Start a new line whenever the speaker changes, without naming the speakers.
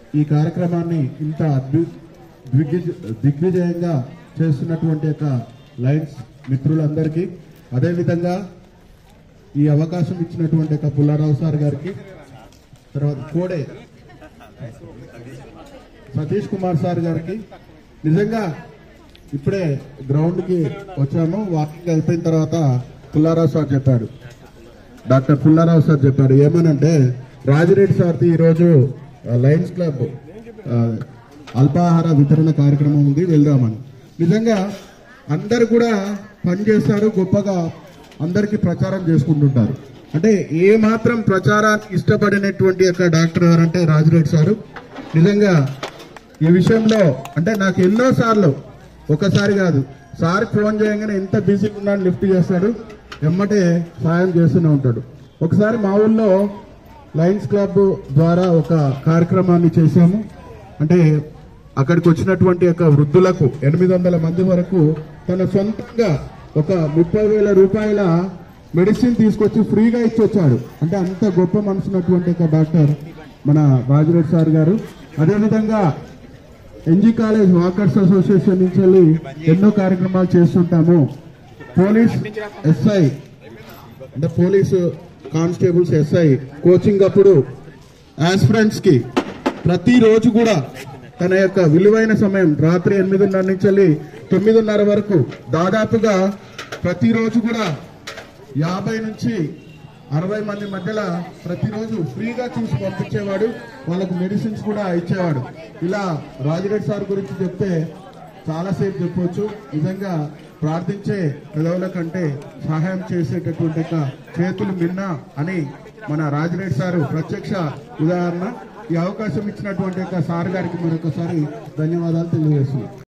ఈ కార్యక్రమాన్ని ఇంత అద్భు దిగ్విజ- దిగ్విజయంగా చేస్తున్నటువంటి యొక్క లైన్స్ మిత్రులందరికీ అదేవిధంగా ఈ అవకాశం ఇచ్చినటువంటి యొక్క పుల్లారావు సార్ గారికి తర్వాత కోడే సతీష్ కుమార్ సార్ గారికి నిజంగా ఇప్పుడే గ్రౌండ్ కి వచ్చాము వాకింగ్ అయిపోయిన తర్వాత పుల్లారావు సార్ చెప్పాడు డాక్టర్ పుల్లారావు సార్ చెప్పాడు ఏమనంటే రాజిరెడ్డి సార్ది ఈరోజు ఆ, లయన్స్ క్లబ్ ఆ, అల్పాహార వితరణ కార్యక్రమం ఉంది వెళ్దామని నిజంగా అందరు కూడా పనిచేస్తారు గొప్పగా అందరికీ ప్రచారం చేసుకుంటుంటారు అంటే ఏ మాత్రం ప్రచారానికి ఇష్టపడినటువంటి యొక్క డాక్టర్ ఎవరంటే రాజిరెడ్డి సారు నిజంగా ఈ విషయంలో అంటే నాకు ఎన్నో సార్లు ఒకసారి కాదు సార్ ఫోన్ చేయగానే ఎంత బిజీగా ఉన్నాడు లిఫ్ట్ చేస్తాడు ఎమ్మటే సాయం చేస్తూనే ఉంటాడు ఒకసారి మా ఊళ్ళో లయన్స్ క్లబ్ ద్వారా ఒక కార్యక్రమాన్ని చేశాము అంటే అక్కడికి వచ్చినటువంటి యొక్క వృద్ధులకు ఎనిమిది వందల మంది వరకు తన సొంతంగా ఒక ముప్పై వేల రూపాయల మెడిసిన్ తీసుకొచ్చి ఫ్రీగా ఇచ్చి వచ్చాడు అంటే అంత గొప్ప మనసున్నటువంటి ఒక డాక్టర్ మన రాజిరెడ్డి సార్ గారు అదేవిధంగా ఎన్జీ కాలేజ్ వాకర్స్ అసోసియేషన్ నుంచి వెళ్ళి ఎన్నో కార్యక్రమాలు చేస్తుంటాము పోలీస్ ఎస్ఐ అంటే పోలీసు కానిస్టేబుల్స్ ఎస్ఐ కోచింగ్ అప్పుడు ఆస్పిరెంట్స్ కి ప్రతిరోజు కూడా తన యొక్క విలువైన సమయం రాత్రి ఎనిమిదిన్నర నుంచి వెళ్ళి తొమ్మిదిన్నర వరకు దాదాపుగా ప్రతిరోజు కూడా యాభై నుంచి అరవై మంది మధ్యలో ప్రతిరోజు ఫ్రీగా చూసి పంపించేవాడు వాళ్ళకు మెడిసిన్స్ కూడా ఇచ్చేవాడు ఇలా రాజిరెడ్డి సార్ గురించి చెప్తే చాలాసేపు చెప్పొచ్చు నిజంగా ప్రార్థించే పెదవుల కంటే సహాయం చేసేటటువంటి ఒక చేతులు మిన్న అని మన రాజిరెడ్డి సారు ప్రత్యక్ష ఉదాహరణ ఈ అవకాశం ఇచ్చినటువంటి యొక్క సార్ గారికి మరొకసారి ధన్యవాదాలు తెలియజేస్తున్నాను